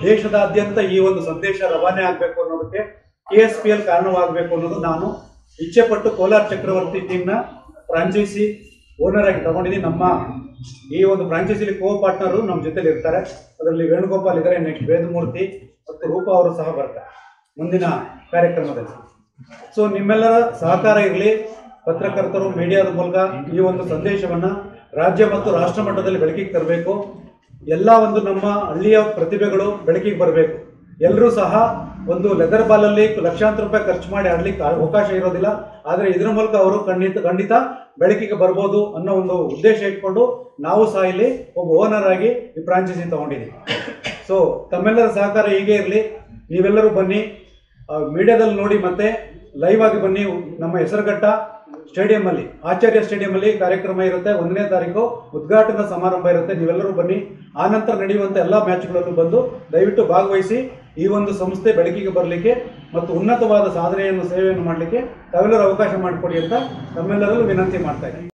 ದೇಶದಾದ್ಯಂತ ಈ ಒಂದು ಸಂದೇಶ ರವಾನೆ ಆಗಬೇಕು ಅನ್ನೋದಕ್ಕೆ ಕೆ ಎಸ್ ಪಿ ಎಲ್ ಕಾರಣವಾಗಬೇಕು ಅನ್ನೋದು ನಾನು ಇಚ್ಛೆ ಪಟ್ಟು ಕೋಲಾರ ಚಕ್ರವರ್ತಿ ಟೀಮ್ನ ಫ್ರಾಂಚೈಸಿ ಓನರ್ ಆಗಿ ತಗೊಂಡಿದ್ದೀನಿ ನಮ್ಮ ಈ ಒಂದು ಫ್ರಾಂಚೈಸಿಲಿ ಕೋ ಪಾರ್ಟ್ನರು ನಮ್ಮ ಜೊತೆಲಿ ಇರ್ತಾರೆ ಅದರಲ್ಲಿ ವೇಣುಗೋಪಾಲ್ ಇದ್ದಾರೆ ನೆಕ್ಸ್ಟ್ ವೇದಮೂರ್ತಿ ಮತ್ತು ರೂಪಾ ಅವರು ಸಹ ಬರ್ತಾರೆ ಮುಂದಿನ ಕಾರ್ಯಕ್ರಮದಲ್ಲಿ ಸೊ ನಿಮ್ಮೆಲ್ಲರ ಸಹಕಾರ ಇರಲಿ ಪತ್ರಕರ್ತರು ಮೀಡಿಯಾದ ಮೂಲಕ ಈ ಒಂದು ಸಂದೇಶವನ್ನ ರಾಜ್ಯ ಮತ್ತು ರಾಷ್ಟ್ರ ಮಟ್ಟದಲ್ಲಿ ಬೆಳಕಿಗೆ ತರಬೇಕು ಎಲ್ಲ ಒಂದು ನಮ್ಮ ಹಳ್ಳಿಯ ಪ್ರತಿಭೆಗಳು ಬೆಳಕಿಗೆ ಬರಬೇಕು ಎಲ್ಲರೂ ಸಹ ಒಂದು ಲೆದರ್ ಬಾಲಲ್ಲಿ ಲಕ್ಷಾಂತರ ರೂಪಾಯಿ ಖರ್ಚು ಮಾಡಿ ಆಡ್ಲಿಕ್ಕೆ ಅವಕಾಶ ಇರೋದಿಲ್ಲ ಆದರೆ ಇದರ ಮೂಲಕ ಅವರು ಖಂಡಿತ ಖಂಡಿತ ಬೆಳಕಿಗೆ ಬರ್ಬೋದು ಅನ್ನೋ ಒಂದು ಉದ್ದೇಶ ಇಟ್ಕೊಂಡು ನಾವು ಸಹ ಇಲ್ಲಿ ಒಬ್ಬ ಓನರ್ ಆಗಿ ಈ ಫ್ರಾಂಚೈಸಿ ತಗೊಂಡಿದ್ದೀವಿ ಸೊ ತಮ್ಮೆಲ್ಲರ ಸಹಕಾರ ಹೀಗೆ ಇರಲಿ ನೀವೆಲ್ಲರೂ ಬನ್ನಿ ಮೀಡಿಯಾದಲ್ಲಿ ನೋಡಿ ಮತ್ತೆ ಲೈವ್ ಆಗಿ ಬನ್ನಿ ನಮ್ಮ ಹೆಸರುಘಟ್ಟ ಸ್ಟೇಡಿಯಂ ಅಲ್ಲಿ ಆಚಾರ್ಯ ಸ್ಟೇಡಿಯಂ ಅಲ್ಲಿ ಕಾರ್ಯಕ್ರಮ ಇರುತ್ತೆ ಒಂದನೇ ತಾರೀಕು ಉದ್ಘಾಟನಾ ಸಮಾರಂಭ ಇರುತ್ತೆ ನೀವೆಲ್ಲರೂ ಬನ್ನಿ ಆ ನಂತರ ನಡೆಯುವಂತ ಎಲ್ಲಾ ಮ್ಯಾಚ್ಗಳಲ್ಲೂ ಬಂದು ದಯವಿಟ್ಟು ಭಾಗವಹಿಸಿ ಈ ಒಂದು ಸಂಸ್ಥೆ ಬೆಳಕಿಗೆ ಬರಲಿಕ್ಕೆ ಮತ್ತು ಉನ್ನತವಾದ ಸಾಧನೆಯನ್ನು ಸೇವೆಯನ್ನು ಮಾಡಲಿಕ್ಕೆ ತಾವೆಲ್ಲರೂ ಅವಕಾಶ ಮಾಡಿಕೊಡಿ ಅಂತ ತಮ್ಮೆಲ್ಲರಲ್ಲೂ ವಿನಂತಿ ಮಾಡ್ತಾ ಇದ್ದೀನಿ